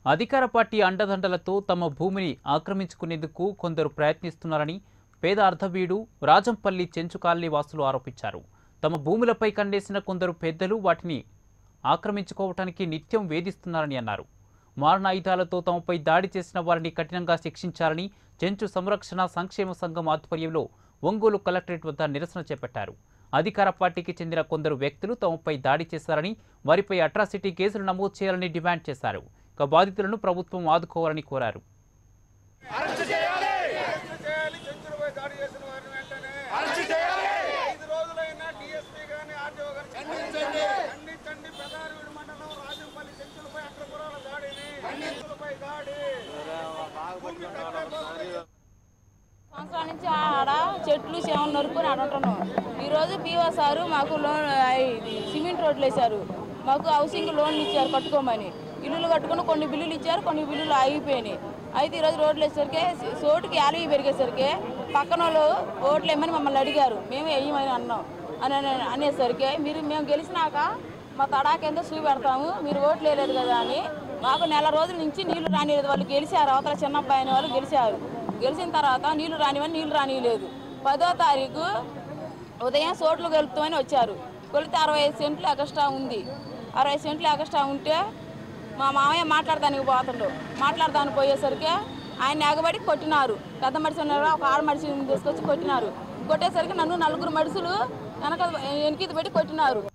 అధికార పార్టీ అండదండలతో తమ భూమిని ఆక్రమించుకునేందుకు కొందరు ప్రయత్నిస్తున్నారని పేద అర్ధవీడు రాజంపల్లి చెంచు కాలనీ వాసులు ఆరోపించారు తమ భూములపై కండేసిన కొందరు పెద్దలు వాటిని ఆక్రమించుకోవటానికి నిత్యం వేధిస్తున్నారని అన్నారు మారణాయుధాలతో తమపై దాడి చేసిన వారిని కఠినంగా శిక్షించాలని చెంచు సంరక్షణ సంక్షేమ సంఘం ఆధ్వర్యంలో ఒంగోలు కలెక్టరేట్ వద్ద నిరసన చేపట్టారు అధికార పార్టీకి చెందిన కొందరు వ్యక్తులు తమపై దాడి చేశారని వారిపై అట్రాసిటీ కేసులు నమోదు చేయాలని డిమాండ్ చేశారు ఇక బాధితులను ప్రభుత్వం ఆదుకోవాలని కోరారు అరెస్ట్ చేయాలి చంద్రబాబు దాడి చేసిన వారిని వెంటనే అరెస్ట్ చేయాలి ఐదు రోజులైనా డిఎస్పీ గాని ఆర్టీఓ గాని ఖండించండి ఖండించండి పెదారివిడి మండలం రాజంపల్లి చెంచులపై అక్రపురాల దాడిని చెంచులపై దాడి భూమి కట్టే కోసం సంవత్సరాల నుంచి ఆడ చెట్లు చేమలు నరుకుని ఆడుంటున్నాం ఈరోజు పీఓ సారు మాకు లోన్ ఇది సిమెంట్ రోడ్లు వేశారు మాకు హౌసింగ్ లోన్లు ఇచ్చారు కట్టుకోమని ఇల్లులు కట్టుకుని కొన్ని బిల్లులు ఇచ్చారు కొన్ని బిల్లులు ఆగిపోయినాయి అయితే ఈరోజు రోడ్లు వేసరికి సోటుకి యాలవి పెరిగేసరికి పక్కన వాళ్ళు ఓట్లు వేయమని మమ్మల్ని అడిగారు మేము వేయమని అన్నాం అని అని- అనేసరికి మీరు మేము గెలిచినాక మా తడాకేందో చూపెడతాము మీరు ఓట్లు వేయలేదు కదా అని మాకు నెల రోజుల నుంచి నీళ్లు రానిలేదు వాళ్ళు గెలిచారు అవతల చిన్న అబ్బాయి అనే వాళ్ళు గెలిచారు గెలిచిన తర్వాత నీళ్లు రానివని నీళ్లు రానియలేదు పదో తారీఖు ఉదయం సోట్లు కలుపుతామని వచ్చారు కొలితే అరవై ఐదు సెంట్లు ఎక్స్ట్రా ఉంది అరవై సెంట్లు ఎక్స్ట్రా ఉంటే మా మామయ్య మాట్లాడడానికి పోతుండు మాట్లాడడానికి పోయేసరికి ఆయన ఎగబడి కొట్టినారు పెద్ద మనిషి ఉన్నారు ఒక ఆడ మనిషిని తీసుకొచ్చి కొట్టినారు కొట్టేసరికి నన్ను నలుగురు మనుషులు వెనక వెనకిది పెట్టి కొట్టినారు